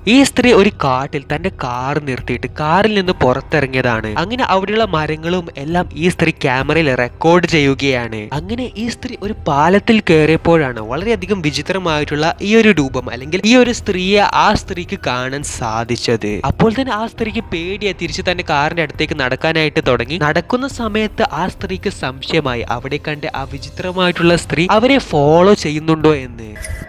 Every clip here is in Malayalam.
ഈ സ്ത്രീ ഒരു കാട്ടിൽ തന്റെ കാർ നിർത്തിയിട്ട് കാറിൽ നിന്ന് പുറത്തിറങ്ങിയതാണ് അങ്ങനെ അവിടെയുള്ള മരങ്ങളും എല്ലാം ഈ സ്ത്രീ ക്യാമറയിൽ റെക്കോർഡ് ചെയ്യുകയാണ് അങ്ങനെ ഈ സ്ത്രീ ഒരു പാലത്തിൽ കയറിയപ്പോഴാണ് വളരെയധികം വിചിത്രമായിട്ടുള്ള ഈ ഒരു രൂപം അല്ലെങ്കിൽ ഈ ഒരു സ്ത്രീയെ ആ സ്ത്രീക്ക് കാണാൻ സാധിച്ചത് അപ്പോൾ തന്നെ ആ സ്ത്രീക്ക് പേടിയായി തിരിച്ച് തന്റെ കാറിന്റെ അടുത്തേക്ക് നടക്കാനായിട്ട് തുടങ്ങി നടക്കുന്ന സമയത്ത് ആ സ്ത്രീക്ക് സംശയമായി അവിടെ കണ്ട് ആ വിചിത്രമായിട്ടുള്ള സ്ത്രീ അവരെ ഫോളോ ചെയ്യുന്നുണ്ടോ എന്ന്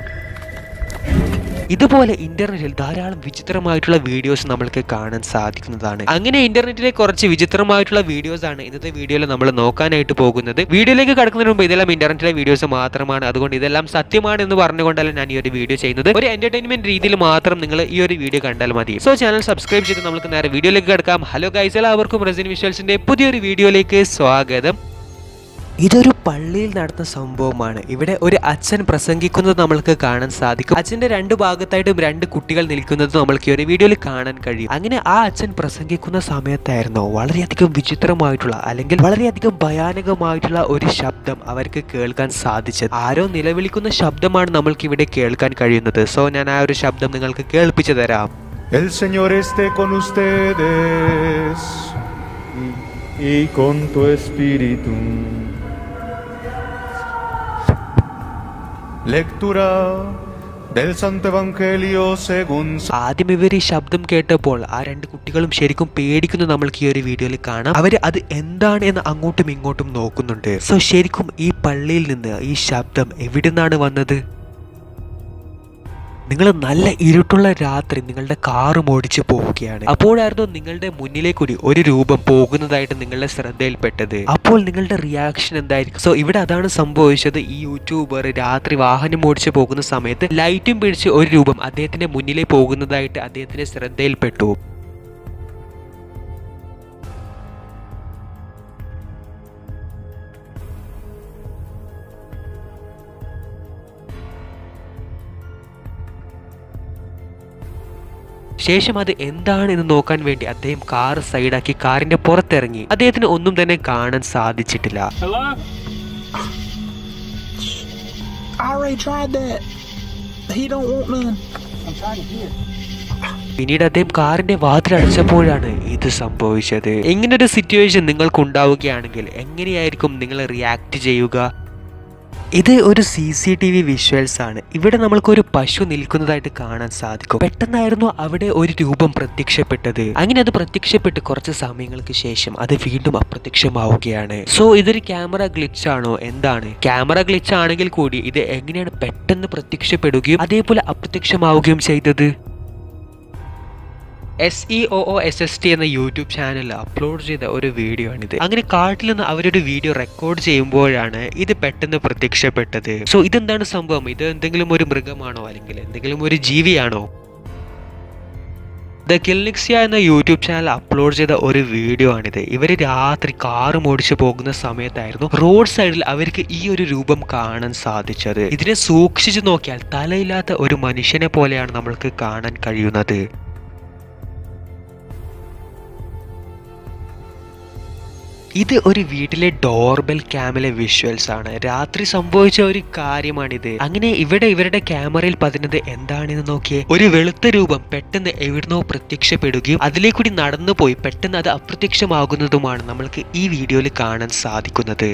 ഇതുപോലെ ഇന്റർനെറ്റിൽ ധാരാളം വിചിത്രമായിട്ടുള്ള വീഡിയോസ് നമ്മൾക്ക് കാണാൻ സാധിക്കുന്നതാണ് അങ്ങനെ ഇന്റർനെറ്റിലെ കുറച്ച് വിചിത്രമായിട്ടുള്ള വീഡിയോസ് ആണ് ഇന്നത്തെ വീഡിയോയിൽ നമ്മൾ നോക്കാനായിട്ട് പോകുന്നത് വീഡിയോയിലേക്ക് കടക്കുന്നതിന് മുമ്പ് ഇതെല്ലാം ഇന്റർനെറ്റിലെ വീഡിയോസ് മാത്രമാണ് അതുകൊണ്ട് ഇതെല്ലാം സത്യമാണ് എന്ന് പറഞ്ഞുകൊണ്ടല്ല ഞാൻ ഈ ഒരു വീഡിയോ ചെയ്യുന്നത് ഒരു എന്റർടൈൻമെന്റ് രീതിയിൽ മാത്രം നിങ്ങൾ ഈ ഒരു വീഡിയോ കണ്ടാൽ മതി സോ ചാനൽ സബ്സ്ക്രൈബ് ചെയ്ത് നമുക്ക് നേരെ വീഡിയോയിലേക്ക് കിടക്കാം ഹലോ ഗൈസ് എല്ലാവർക്കും റെസിൻ വിഷ്വൽസിന്റെ പുതിയൊരു വീഡിയോയിലേക്ക് സ്വാഗതം ഇതൊരു പള്ളിയിൽ നടന്ന സംഭവമാണ് ഇവിടെ ഒരു അച്ഛൻ പ്രസംഗിക്കുന്നത് നമ്മൾക്ക് കാണാൻ സാധിക്കും അച്ഛന്റെ രണ്ട് ഭാഗത്തായിട്ടും രണ്ട് കുട്ടികൾ നിൽക്കുന്നത് നമ്മൾക്ക് ഈ ഒരു വീഡിയോയിൽ കാണാൻ കഴിയും അങ്ങനെ ആ അച്ഛൻ പ്രസംഗിക്കുന്ന സമയത്തായിരുന്നു വളരെയധികം വിചിത്രമായിട്ടുള്ള അല്ലെങ്കിൽ വളരെയധികം ഭയാനകമായിട്ടുള്ള ഒരു ശബ്ദം അവർക്ക് കേൾക്കാൻ സാധിച്ചത് ആരോ നിലവിളിക്കുന്ന ശബ്ദമാണ് നമ്മൾക്ക് ഇവിടെ കേൾക്കാൻ കഴിയുന്നത് സോ ഞാൻ ആ ഒരു ശബ്ദം നിങ്ങൾക്ക് കേൾപ്പിച്ചു തരാം El Señor esté con ustedes y, y con tu espíritu. Lectura del Santo Evangelio según San ആദ്യം ഇവർ ഈ ശബ്ദം കേട്ടപ്പോൾ ആ രണ്ട് കുട്ടികളും ശരിക്കും പേടിക്കുന്നു നമ്മൾക്ക് ഈ ഒരു വീഡിയോയിൽ കാണാം അവര് അത് എന്താണ് എന്ന് അങ്ങോട്ടും ഇങ്ങോട്ടും നോക്കുന്നുണ്ട് സോ ശരിക്കും ഈ പള്ളിയിൽ നിന്ന് ഈ ശബ്ദം എവിടെ നിന്നാണ് വന്നത് നിങ്ങൾ നല്ല ഇരുട്ടുള്ള രാത്രി നിങ്ങളുടെ കാറും ഓടിച്ചു പോവുകയാണ് അപ്പോഴായിരുന്നു നിങ്ങളുടെ മുന്നിലെ കൂടി ഒരു രൂപം പോകുന്നതായിട്ട് നിങ്ങളുടെ ശ്രദ്ധയിൽപ്പെട്ടത് അപ്പോൾ നിങ്ങളുടെ റിയാക്ഷൻ എന്തായിരിക്കും സോ ഇവിടെ അതാണ് സംഭവിച്ചത് ഈ യൂട്യൂബർ രാത്രി വാഹനം ഓടിച്ചു പോകുന്ന സമയത്ത് ലൈറ്റും പിടിച്ച് ഒരു രൂപം അദ്ദേഹത്തിന്റെ മുന്നിലെ പോകുന്നതായിട്ട് അദ്ദേഹത്തിന്റെ ശ്രദ്ധയിൽപ്പെട്ടു ശേഷം അത് എന്താണ് എന്ന് നോക്കാൻ വേണ്ടി അദ്ദേഹം കാർ സൈഡാക്കി കാറിന്റെ പുറത്തിറങ്ങി അദ്ദേഹത്തിന് ഒന്നും തന്നെ കാണാൻ സാധിച്ചിട്ടില്ല Hello? I already tried that. He don't want none. I'm trying to hear. പിന്നീട് അദ്ദേഹം കാറിന്റെ വാതിൽ അടച്ചപ്പോഴാണ് ഇത് സംഭവിച്ചത് ഇങ്ങനൊരു സിറ്റുവേഷൻ നിങ്ങൾക്ക് ഉണ്ടാവുകയാണെങ്കിൽ എങ്ങനെയായിരിക്കും നിങ്ങൾ റിയാക്ട് ചെയ്യുക ഇത് ഒരു C C T V visuals ആണ് ഇവിടെ നമ്മൾക്കൊരു പശു നിൽക്കുന്നതായിട്ട് കാണാൻ സാധിക്കും പെട്ടെന്നായിരുന്നു അവിടെ ഒരു രൂപം പ്രത്യക്ഷപ്പെട്ടത് അങ്ങനെ അത് പ്രത്യക്ഷപ്പെട്ട് കുറച്ച് സമയങ്ങൾക്ക് ശേഷം അത് വീണ്ടും അപ്രത്യക്ഷമാവുകയാണ് സോ ഇതൊരു ക്യാമറ ഗ്ലിച്ച് ആണോ എന്താണ് ക്യാമറ ഗ്ലിച്ച് ആണെങ്കിൽ കൂടി ഇത് എങ്ങനെയാണ് പെട്ടെന്ന് പ്രത്യക്ഷപ്പെടുകയും അതേപോലെ അപ്രത്യക്ഷമാവുകയും ചെയ്തത് S E O O S S T എന്ന യൂട്യൂബ് ചാനലിൽ അപ്ലോഡ് ചെയ്ത ഒരു വീഡിയോ ആണിത് അങ്ങനെ കാട്ടിൽ നിന്ന് അവരൊരു വീഡിയോ റെക്കോർഡ് ചെയ്യുമ്പോഴാണ് ഇത് പെട്ടെന്ന് പ്രത്യക്ഷപ്പെട്ടത് സോ ഇതെന്താണ് സംഭവം ഇത് എന്തെങ്കിലും ഒരു മൃഗമാണോ അല്ലെങ്കിൽ എന്തെങ്കിലും ഒരു ജീവിയാണോ ദ കിൽനിക്സിയ എന്ന യൂട്യൂബ് ചാനൽ അപ്ലോഡ് ചെയ്ത ഒരു വീഡിയോ ആണിത് ഇവര് രാത്രി കാറ് ഓടിച്ചു പോകുന്ന സമയത്തായിരുന്നു റോഡ് സൈഡിൽ അവർക്ക് ഈ ഒരു രൂപം കാണാൻ സാധിച്ചത് ഇതിനെ സൂക്ഷിച്ചു നോക്കിയാൽ തലയില്ലാത്ത ഒരു മനുഷ്യനെ പോലെയാണ് നമ്മൾക്ക് കാണാൻ കഴിയുന്നത് ഇത് ഒരു വീട്ടിലെ ഡോർബെൽ ക്യാമിലെ വിഷ്വൽസ് ആണ് രാത്രി സംഭവിച്ച ഒരു കാര്യമാണിത് അങ്ങനെ ഇവിടെ ഇവരുടെ ക്യാമറയിൽ പതിഞ്ഞത് എന്താണെന്ന് നോക്കിയേ ഒരു വെളുത്ത രൂപം പെട്ടെന്ന് എവിടുന്നോ പ്രത്യക്ഷപ്പെടുകയും അതിലേക്കൂടി നടന്നു പോയി പെട്ടെന്ന് അത് അപ്രത്യക്ഷമാകുന്നതുമാണ് നമ്മൾക്ക് ഈ വീഡിയോയിൽ കാണാൻ സാധിക്കുന്നത്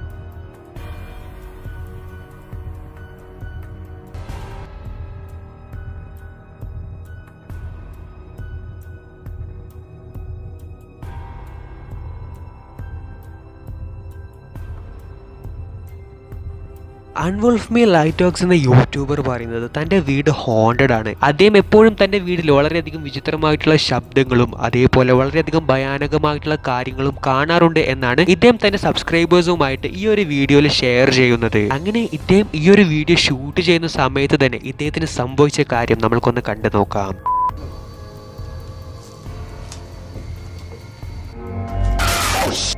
അൺവോൾഫ് മീ ലൈറ്റോക്സ് എന്ന യൂട്യൂബർ പറയുന്നത് തൻ്റെ വീട് ഹോണ്ടഡ് ആണ് അദ്ദേഹം എപ്പോഴും തൻ്റെ വീട്ടിൽ വളരെയധികം വിചിത്രമായിട്ടുള്ള ശബ്ദങ്ങളും അതേപോലെ വളരെയധികം ഭയാനകമായിട്ടുള്ള കാര്യങ്ങളും കാണാറുണ്ട് എന്നാണ് ഇദ്ദേഹം തന്റെ സബ്സ്ക്രൈബേഴ്സുമായിട്ട് ഈ ഒരു വീഡിയോയിൽ ഷെയർ ചെയ്യുന്നത് അങ്ങനെ ഇദ്ദേഹം ഈ ഒരു വീഡിയോ ഷൂട്ട് ചെയ്യുന്ന സമയത്ത് തന്നെ ഇദ്ദേഹത്തിന് സംഭവിച്ച കാര്യം നമ്മൾക്കൊന്ന് കണ്ടു നോക്കാം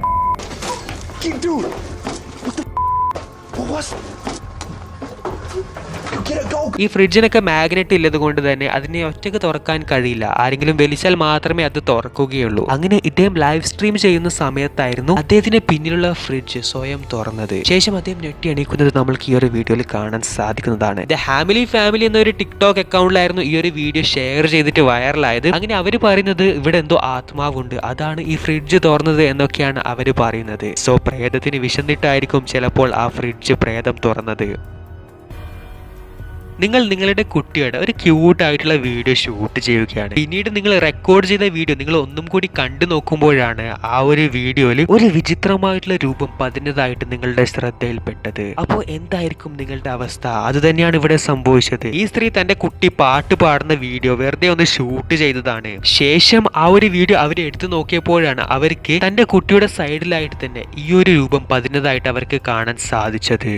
Dude, what the? What was? Get a go. ഈ ഫ്രിഡ്ജിനൊക്കെ മാഗ്നറ്റ് ഇല്ലത് കൊണ്ട് തന്നെ അതിനെ ഒറ്റയ്ക്ക് തുറക്കാൻ കഴിയില്ല ആരെങ്കിലും വലിച്ചാൽ മാത്രമേ അത് തുറക്കുകയുള്ളൂ അങ്ങനെ ഇദ്ദേഹം ലൈവ് സ്ട്രീം ചെയ്യുന്ന സമയത്തായിരുന്നു അദ്ദേഹത്തിന്റെ പിന്നിലുള്ള ഫ്രിഡ്ജ് സ്വയം തുറന്നത് ശേഷം അദ്ദേഹം ഞെട്ടി എണീക്കുന്നത് നമ്മൾക്ക് ഈ ഒരു വീഡിയോയിൽ കാണാൻ സാധിക്കുന്നതാണ് ദ ഹാമിലി ഫാമിലി എന്ന ഒരു ടിക്ടോക്ക് അക്കൗണ്ടിലായിരുന്നു ഈ ഒരു വീഡിയോ ഷെയർ ചെയ്തിട്ട് വൈറലായത് അങ്ങനെ അവർ പറയുന്നത് ഇവിടെ എന്തോ ആത്മാവുണ്ട് അതാണ് ഈ ഫ്രിഡ്ജ് തുറന്നത് എന്നൊക്കെയാണ് അവർ പറയുന്നത് സോ പ്രേതത്തിന് വിശന്നിട്ടായിരിക്കും ചിലപ്പോൾ ആ ഫ്രിഡ്ജ് പ്രേതം തുറന്നത് നിങ്ങൾ നിങ്ങളുടെ കുട്ടിയുടെ ഒരു ക്യൂട്ട് ആയിട്ടുള്ള വീഡിയോ ഷൂട്ട് ചെയ്യുകയാണ് പിന്നീട് നിങ്ങൾ റെക്കോർഡ് ചെയ്ത വീഡിയോ നിങ്ങൾ ഒന്നും കൂടി കണ്ടു നോക്കുമ്പോഴാണ് ആ ഒരു വീഡിയോയിൽ ഒരു വിചിത്രമായിട്ടുള്ള രൂപം പതിഞ്ഞതായിട്ട് നിങ്ങളുടെ ശ്രദ്ധയിൽപ്പെട്ടത് അപ്പോൾ എന്തായിരിക്കും നിങ്ങളുടെ അവസ്ഥ അത് തന്നെയാണ് ഇവിടെ സംഭവിച്ചത് ഈ സ്ത്രീ തന്റെ കുട്ടി പാട്ട് പാടുന്ന വീഡിയോ വെറുതെ ഒന്ന് ഷൂട്ട് ചെയ്തതാണ് ശേഷം ആ ഒരു വീഡിയോ അവർ എടുത്തു നോക്കിയപ്പോഴാണ് അവർക്ക് തന്റെ കുട്ടിയുടെ സൈഡിലായിട്ട് തന്നെ ഈ ഒരു രൂപം പതിഞ്ഞതായിട്ട് അവർക്ക് കാണാൻ സാധിച്ചത്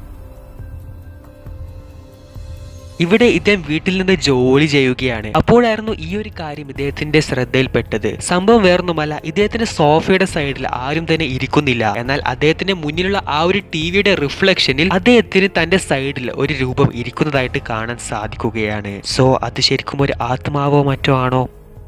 ഇവിടെ ഇദ്ദേഹം വീട്ടിൽ നിന്ന് ജോലി ചെയ്യുകയാണ് അപ്പോഴായിരുന്നു ഈ ഒരു കാര്യം ഇദ്ദേഹത്തിന്റെ ശ്രദ്ധയിൽപ്പെട്ടത് സംഭവം വേറൊന്നുമല്ല ഇദ്ദേഹത്തിന്റെ സോഫയുടെ സൈഡിൽ ആരും തന്നെ ഇരിക്കുന്നില്ല എന്നാൽ അദ്ദേഹത്തിന്റെ മുന്നിലുള്ള ആ ഒരു ടിവിയുടെ റിഫ്ലക്ഷനിൽ അദ്ദേഹത്തിന് തന്റെ സൈഡിൽ ഒരു രൂപം ഇരിക്കുന്നതായിട്ട് കാണാൻ സാധിക്കുകയാണ് സോ അത് ശരിക്കും ഒരു ആത്മാവോ മറ്റോ ആണോ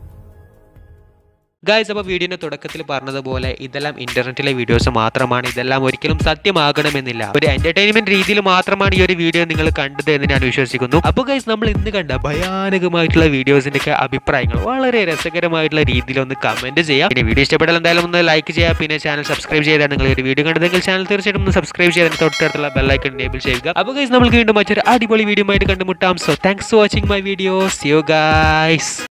ഗായ്സ് അപ്പോൾ വീഡിയോന്റെ തുടക്കത്തിൽ പറഞ്ഞതുപോലെ ഇതെല്ലാം ഇന്റർനെറ്റിലെ വീഡിയോസ് മാത്രമാണ് ഇതെല്ലാം ഒരിക്കലും സത്യമാകണമെന്നില്ല ഒരു എന്റർടൈൻമെന്റ് രീതിയിൽ മാത്രമാണ് ഈ ഒരു വീഡിയോ നിങ്ങൾ കണ്ടത് എന്ന് ഞാൻ വിശ്വസിക്കുന്നു അപ്പോൾ ഗൈസ് നമ്മൾ ഇന്ന് കണ്ട ഭയാനകമായിട്ടുള്ള വീഡിയോസിന്റെ ഒക്കെ അഭിപ്രായങ്ങൾ വളരെ രസകരമായിട്ടുള്ള രീതിയിൽ ഒന്ന് കമന്റ് ചെയ്യാം പിന്നെ വീഡിയോ ഇഷ്ടപ്പെട്ടാൽ എന്തായാലും ഒന്ന് ലൈക്ക് ചെയ്യുക പിന്നെ ചാനൽ സബ്സ്ക്രൈബ് ചെയ്താൽ നിങ്ങൾ ഒരു വീഡിയോ കണ്ടതെങ്കിൽ ചാനൽ തീർച്ചയായിട്ടും ഒന്ന് സബ്സ്ക്രൈബ് ചെയ്ത് തൊട്ടടുത്തുള്ള ബെല്ലൈക്കൺ എനേബിൾ ചെയ്യുക അപ്പോൾ ഗൈസ് നമുക്ക് വീണ്ടും മറ്റൊരു അടിപൊളി വീഡിയോ ആയിട്ട് കണ്ടുമുട്ടാം so thanks for watching my video see you guys